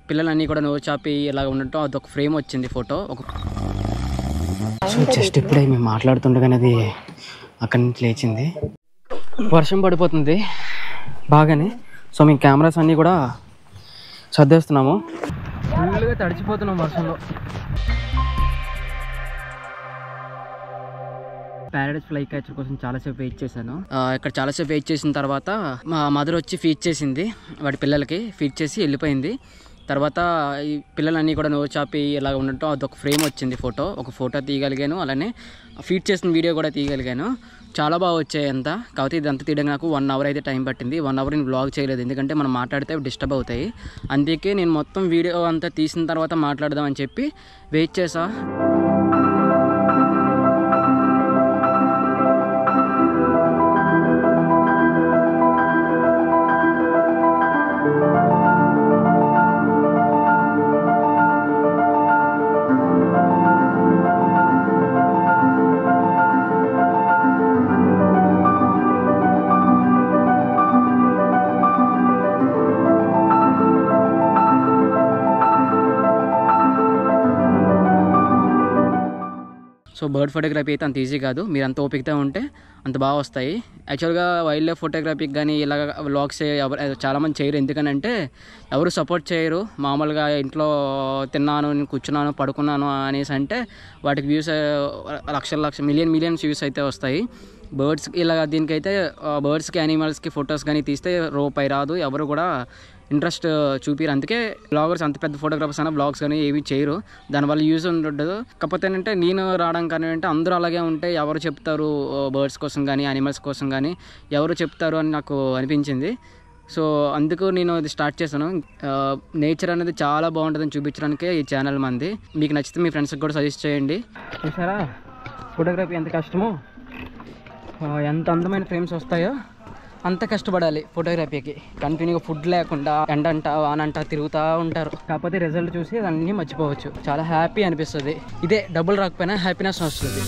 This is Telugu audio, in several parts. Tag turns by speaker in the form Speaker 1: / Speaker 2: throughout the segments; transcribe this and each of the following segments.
Speaker 1: పిల్లలన్నీ కూడా నోరు చాపి ఇలా ఉండటం అదొక ఫ్రేమ్ వచ్చింది ఫోటో ఒక సో జస్ట్ ఇప్పుడే మేము మాట్లాడుతుండగానే అది అక్కడి నుంచి లేచింది వర్షం పడిపోతుంది బాగానే సో మేము కెమెరాస్ అన్నీ కూడా సర్దేస్తున్నాము ఫుల్గా తడిచిపోతున్నాం వర్షంలో ప్యారడైస్ ఫ్లై క్యాచర్ కోసం చాలాసేపు వెయిట్ చేశాను ఆ, ఇక్కడ చాలాసేపు వెయిట్ చేసిన తర్వాత మా మదర్ వచ్చి ఫీడ్ చేసింది వాడి పిల్లలకి ఫీడ్ చేసి వెళ్ళిపోయింది తర్వాత ఈ పిల్లలన్నీ కూడా నోరు చాపి ఇలా ఉండటం అదొక ఫ్రేమ్ వచ్చింది ఫోటో ఒక ఫోటో తీయగలిగాను అలానే ఫీడ్ చేసిన వీడియో కూడా తీయగలిగాను చాలా బాగా వచ్చాయి అంతా కాకపోతే ఇదంతా తీయడానికి నాకు వన్ అవర్ అయితే టైం పట్టింది వన్ అవర్ నేను బ్లాగ్ చేయలేదు ఎందుకంటే మనం మాట్లాడితే డిస్టర్బ్ అవుతాయి అందుకే నేను మొత్తం వీడియో అంతా తీసిన తర్వాత మాట్లాడదామని చెప్పి వెయిట్ చేసా సో బర్డ్ ఫోటోగ్రఫీ అయితే అంత ఈజీ కాదు మీరు అంత ఓపికతో ఉంటే అంత బాగా వస్తాయి యాక్చువల్గా వైల్డ్ లైఫ్ ఫోటోగ్రఫీకి కానీ ఇలా వ్లాగ్స్ ఎవరు చాలామంది చేయరు ఎందుకనంటే ఎవరు సపోర్ట్ చేయరు మామూలుగా ఇంట్లో తిన్నాను నేను కూర్చున్నాను పడుకున్నాను అనేసి అంటే వాటికి వ్యూస్ లక్షల లక్ష మిలియన్ మిలియన్స్ వ్యూస్ అయితే వస్తాయి బర్డ్స్ ఇలా దీనికైతే బర్డ్స్కి యానిమల్స్కి ఫొటోస్ కానీ తీస్తే రూపాయి రాదు ఎవరు కూడా ఇంట్రెస్ట్ చూపిరు అందుకే బ్లాగర్స్ అంత పెద్ద ఫోటోగ్రాఫర్స్ అయినా బ్లాగ్స్ కానీ ఏవి చేయరు దానివల్ల యూజ్ ఉండదు కాకపోతే ఏంటంటే నేను రావడం కానీ అంటే అందరూ అలాగే ఉంటే ఎవరు చెప్తారు బర్డ్స్ కోసం కానీ యానిమల్స్ కోసం కానీ ఎవరు చెప్తారు అని నాకు అనిపించింది సో అందుకు నేను ఇది స్టార్ట్ చేశాను నేచర్ అనేది చాలా బాగుంటుందని చూపించడానికే ఈ ఛానల్ మంది మీకు నచ్చితే మీ ఫ్రెండ్స్కి కూడా సజెస్ట్ చేయండి చూసారా ఫోటోగ్రఫీ ఎంత కష్టమో ఆ, ఎంత అందమైన ఫ్రేమ్స్ వస్తాయో అంత కష్టపడాలి ఫోటోగ్రఫీకి కంటిన్యూగా ఫుడ్ లేకుండా ఎండంట వానంట తిరుగుతూ ఉంటారు కాకపోతే రిజల్ట్ చూసి అన్నీ మర్చిపోవచ్చు చాలా హ్యాపీ అనిపిస్తుంది ఇదే డబ్బులు రాకపోయినా హ్యాపీనెస్ వస్తుంది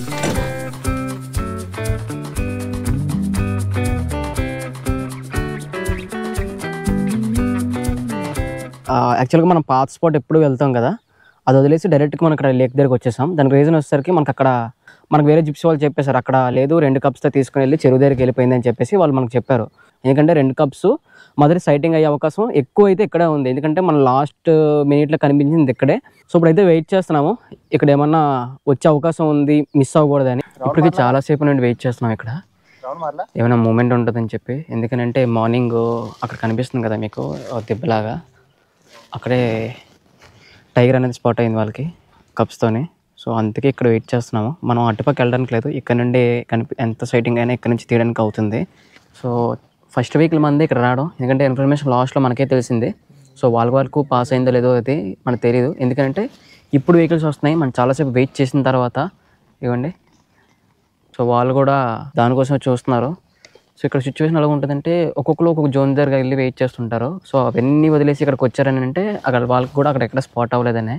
Speaker 1: యాక్చువల్గా మనం పాత్ స్పాట్ ఎప్పుడు వెళ్తాం కదా అది వదిలేసి డైరెక్ట్గా మనం ఇక్కడ లేక్ దగ్గరికి వచ్చేసాం దానికి రీజన్ వచ్చేసరికి మనకు అక్కడ మనకు వేరే జిప్సీ వాళ్ళు చెప్పేశారు అక్కడ లేదు రెండు కప్స్తో తీసుకుని వెళ్ళి చెరువు దగ్గరికి వెళ్ళిపోయింది అని చెప్పేసి వాళ్ళు మనకు చెప్పారు ఎందుకంటే రెండు కప్స్ మొదటి సైటింగ్ అయ్యే అవకాశం ఎక్కువ అయితే ఇక్కడే ఉంది ఎందుకంటే మన లాస్ట్ మినిట్లో కనిపించింది ఇక్కడే సో ఇప్పుడైతే వెయిట్ చేస్తున్నాము ఇక్కడ ఏమన్నా వచ్చే అవకాశం ఉంది మిస్ అవ్వకూడదని ఇప్పటికి చాలాసేపు నుండి వెయిట్ చేస్తున్నాం ఇక్కడ ఏమైనా మూమెంట్ ఉంటుందని చెప్పి ఎందుకనంటే మార్నింగ్ అక్కడ కనిపిస్తుంది కదా మీకు ఓ దెబ్బలాగా అక్కడే టైగర్ అనేది స్పాట్ అయింది వాళ్ళకి కప్స్తోని సో అందుకే ఇక్కడ వెయిట్ చేస్తున్నాము మనం అటుపక్క వెళ్ళడానికి లేదు ఇక్కడ నుండి కనిపి ఎంత సైటింగ్ అయినా ఇక్కడ నుంచి తీయడానికి అవుతుంది సో ఫస్ట్ వీక్ల మంది ఇక్కడ రావడం ఎందుకంటే ఇన్ఫర్మేషన్ లాస్ట్లో మనకే తెలిసింది సో వాళ్ళ వరకు పాస్ అయిందో లేదో అది మనకు తెలియదు ఎందుకంటే ఇప్పుడు వెహికల్స్ వస్తున్నాయి మనం చాలాసేపు వెయిట్ చేసిన తర్వాత ఇవ్వండి సో వాళ్ళు కూడా దానికోసం చూస్తున్నారు సో ఇక్కడ సిచ్యువేషన్ ఎలా ఉంటుందంటే ఒక్కొక్కరు ఒక్కొక్క జోన్ దగ్గర వెళ్ళి వెయిట్ చేస్తుంటారు సో అవన్నీ వదిలేసి ఇక్కడికి వచ్చారని అంటే అక్కడ వాళ్ళకి కూడా అక్కడ ఎక్కడ స్పాట్ అవ్వలేదనే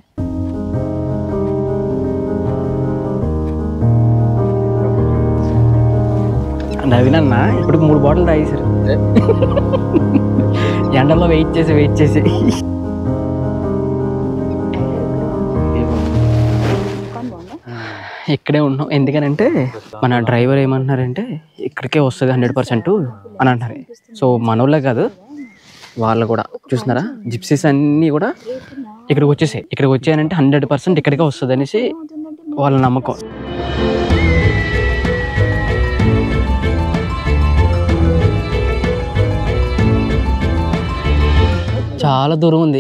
Speaker 1: నవీన్ అన్న ఇప్పుడు మూడు బాటిల్ తాగేశారు ఎండలో వెయిట్ చేసి వెయిట్ చేసి ఇక్కడే ఉన్నాం ఎందుకనంటే మన డ్రైవర్ ఏమంటున్నారంటే ఇక్కడికే వస్తుంది హండ్రెడ్ పర్సెంట్ అని అంటారు సో మనోళ్ళే కాదు వాళ్ళు కూడా చూస్తున్నారా జిప్సీస్ అన్నీ కూడా ఇక్కడికి వచ్చేసాయి ఇక్కడికి వచ్చాయంటే హండ్రెడ్ పర్సెంట్ ఇక్కడికే వస్తుంది అనేసి వాళ్ళ నమ్మకం చాలా దూరం ఉంది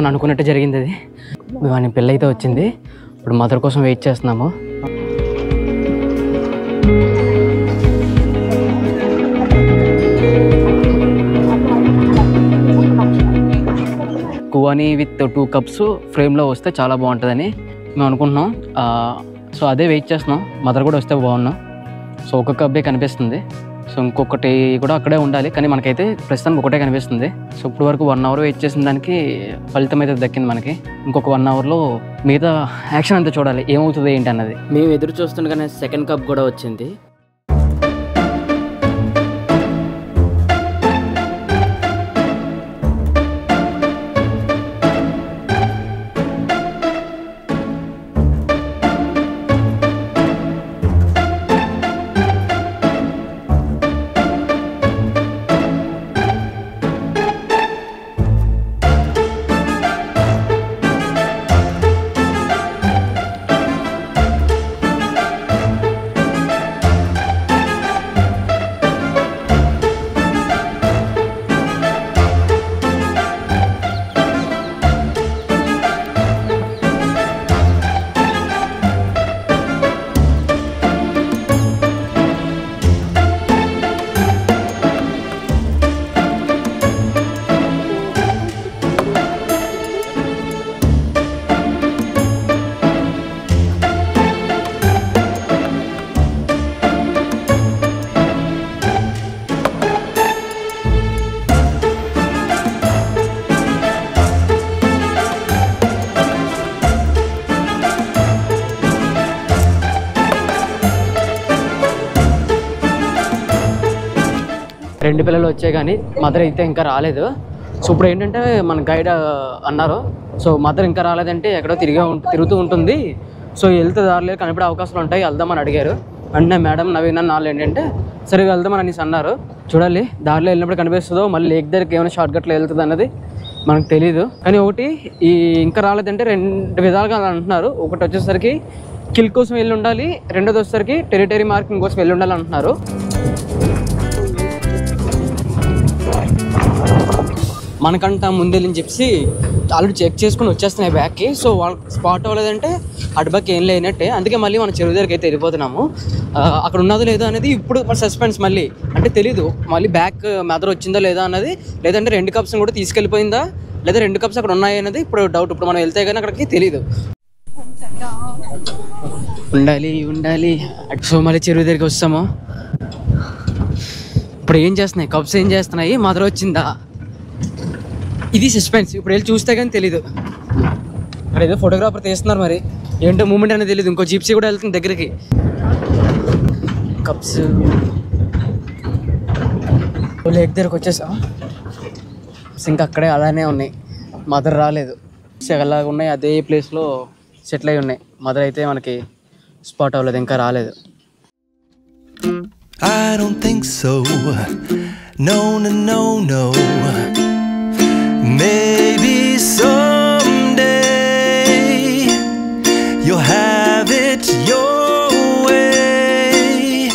Speaker 1: మనం అనుకున్నట్టు జరిగింది అది వాని పెళ్ళి అయితే వచ్చింది ఇప్పుడు మదర్ కోసం వెయిట్ చేస్తున్నాము కువాని విత్ టూ కప్స్ ఫ్రేమ్లో వస్తే చాలా బాగుంటుందని మేము అనుకుంటున్నాం ఆ, సో అదే వెయిట్ చేస్తున్నాం మదర్ కూడా వస్తే బాగున్నాం సో ఒక కబ్బే కనిపిస్తుంది సో ఇంకొకటి కూడా అక్కడే ఉండాలి కానీ మనకైతే ప్రస్తుతానికి ఒకటే కనిపిస్తుంది సో ఇప్పుడు వరకు వన్ అవర్ వెయిట్ చేసిన దానికి ఫలితం అయితే దక్కింది మనకి ఇంకొక వన్ అవర్లో మిగతా యాక్షన్ అంతా చూడాలి ఏమవుతుంది ఏంటి అన్నది మేము ఎదురు చూస్తుండగానే సెకండ్ కప్ కూడా వచ్చింది రెండు పిల్లలు వచ్చాయి కానీ మదర్ అయితే ఇంకా రాలేదు సో ఇప్పుడు ఏంటంటే మన గైడ్ అన్నారు సో మదర్ ఇంకా రాలేదంటే ఎక్కడో తిరిగా ఉంట- తిరుగుతూ ఉంటుంది సో వెళ్తే దారిలో కనిపడే అవకాశాలు ఉంటాయి వెళ్దామని అడిగారు అంటే మేడం నవీన నాళ్ళు ఏంటంటే సరే వెళ్దామని అనేసి అన్నారు చూడాలి దారిలో వెళ్ళినప్పుడు కనిపిస్తుందో మళ్ళీ లేక్ దగ్గరికి ఏమైనా షార్ట్ కట్లో వెళ్తుంది అన్నది మనకు తెలియదు కానీ ఒకటి ఈ ఇంకా రాలేదంటే రెండు విధాలుగా అలా అంటున్నారు ఒకటి వచ్చేసరికి కిల్ కోసం వెళ్ళి ఉండాలి రెండోది వచ్చేసరికి టెరిటరీ మార్కింగ్ కోసం వెళ్ళి ఉండాలి అంటున్నారు మనకంట ముందెళ్ళని చెప్పి ఆల్రెడీ చెక్ చేసుకుని వచ్చేస్తున్నాయి బ్యాగ్కి సో వాళ్ళకి స్పాట్ అవ్వలేదంటే అటుబాకి ఏం లేనట్టే అందుకే మళ్ళీ మన చెరువు దగ్గరికి అయితే వెళ్ళిపోతున్నాము ఆ, అక్కడ ఉన్నదో లేదో అనేది ఇప్పుడు సస్పెన్స్ మళ్ళీ అంటే తెలీదు మళ్ళీ బ్యాక్ మెదర్ వచ్చిందో లేదా అన్నది లేదంటే రెండు కప్స్ కూడా తీసుకెళ్ళిపోయిందా లేదా రెండు కప్స్ అక్కడ ఉన్నాయి అనేది ఇప్పుడు డౌట్ ఇప్పుడు మనం వెళ్తే కానీ అక్కడికి తెలీదు ఉండాలి ఉండాలి సో మళ్ళీ చెరువు దగ్గరికి వస్తాము ఇప్పుడు ఏం చేస్తున్నాయి కప్స్ ఏం చేస్తున్నాయి మదర్ వచ్చిందా ఇది సస్పెన్స్ ఇప్పుడు వెళ్ళి చూస్తే కానీ తెలీదు అక్కడ ఏదో ఫోటోగ్రాఫర్ తీస్తున్నారు మరి ఏంటో మూమెంట్ అనేది తెలియదు ఇంకో జీప్సీ కూడా వెళ్తుంది దగ్గరికి కప్స్ లేక్ దగ్గరకు వచ్చేసాం ఇంకా అక్కడే అలానే ఉన్నాయి మదర్ రాలేదు ఎలాగ ఉన్నాయి అదే ప్లేస్లో సెటిల్ అయి ఉన్నాయి మదర్ అయితే మనకి స్పాట్ అవ్వలేదు ఇంకా రాలేదు
Speaker 2: I don't think so. No, no, no, no. Maybe someday you'll have it your way.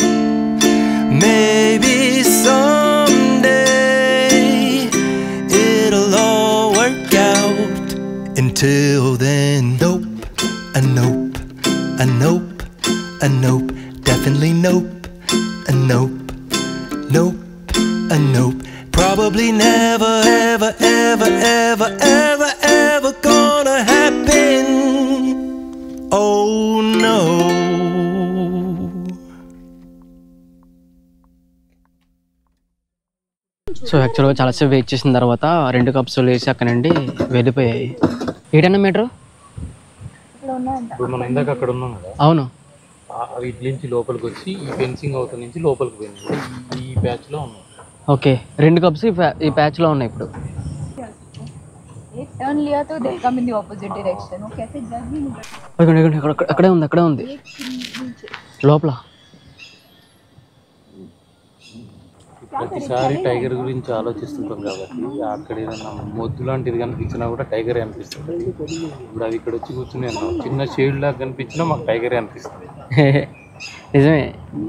Speaker 2: Maybe someday it'll all work out. Until then, nope, a nope, a nope, a nope, definitely nope, a nope, nope, a nope. Probably never, ever, ever, ever, ever, ever gonna happen. Oh no.
Speaker 1: So యాక్చువల్గా చాలాసేపు వెయిట్ చేసిన తర్వాత రెండు కప్స్ వేసి అక్కడ నుండి వెళ్ళిపోయాయి ఏడన్నా మీటర్
Speaker 3: ఇప్పుడు మనం ఇందాక అక్కడ ఉన్నాం కదా
Speaker 1: అవును
Speaker 3: ఆ- అవి ఇట్ల నుంచి లోపలికి వచ్చి ఈ ఫెన్సింగ్ అవుత నుంచి లోపలికి పోయింది ఈ ప్యాచ్ లో ఉన్నాం
Speaker 1: ఓకే రెండు కప్స్ ఈ ప్యా- ఈ ప్యాచ్లో ఉన్నాయి ఇప్పుడు
Speaker 4: एक टर्न लिया तो they come in the opposite direction वो कैसे जग ही नहीं सकता
Speaker 1: అక్కడ అక్కడ అక్కడ- అక్కడే ఉంది అక్కడే ఉంది లోపల
Speaker 3: ప్రతిసారి టైగర్ గురించి ఆలోచిస్తుంటాం కాబట్టి అక్కడ ఏదైనా మొద్దు లాంటిది కనిపించినా కూడా టైగర్ అనిపిస్తుంది ఇప్పుడు అది ఇక్కడ వచ్చి కూర్చుని ఉన్నాం చిన్న షేడ్ లాగా కనిపించినా మాకు టైగరే అనిపిస్తుంది
Speaker 1: నిజమే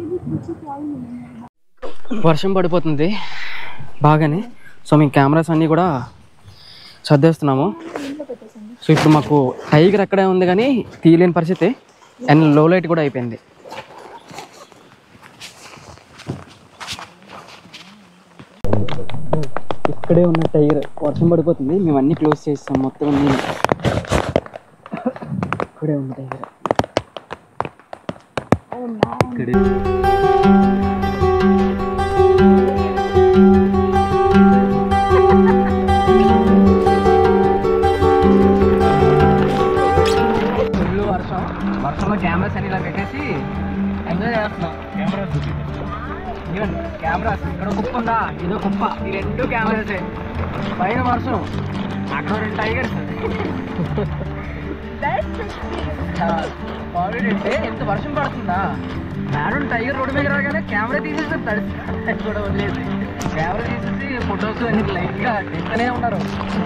Speaker 1: వర్షం పడిపోతుంది బాగానే సో మీ కెమెరాస్ అన్నీ కూడా సర్దేస్తున్నాము సో ఇప్పుడు మాకు టైగర్ అక్కడే ఉంది కానీ తీయలేని పరిస్థితి అండ్ లో లైట్ కూడా అయిపోయింది ఇక్కడే ఉన్న టైగర్ వర్షం పడిపోతుంది మేము అన్ని క్లోజ్ చేస్తాం మొత్తం అన్ని ఇక్కడే ఉన్న టైగర్ ఇక్కడే ఫుల్ వర్షం వర్షంలో కెమెరాస్ అన్ని ఇలా పెట్టేసి ఎంజాయ్ చేస్తున్నాం కెమెరాస్ ఈవెన్ కెమెరాస్ ఇక్కడ కుప్ప ఉందా ఇదో కుప్ప ఈ రెండు కెమెరాసే పైన వర్షం అక్కడ రెండు టైగర్స్ కామెడీ అంటే ఎంత వర్షం పడుతుందా మేడం టైగర్ రోడ్డు మీద రాగానే కెమెరా తీసేసి తడిసి కూడా వదిలేసి కెమెరా తీసేసి ఫొటోస్ అన్ని లైట్గా తీస్తూనే ఉన్నారు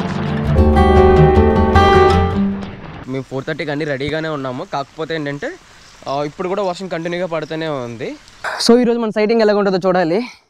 Speaker 1: మేము ఫోర్ థర్టీకి అన్ని రెడీగానే ఉన్నాము కాకపోతే ఏంటంటే ఆ, ఇప్పుడు కూడా వర్షం కంటిన్యూగా పడుతూనే ఉంది సో ఈరోజు మన సైటింగ్ ఎలా ఉంటుందో చూడాలి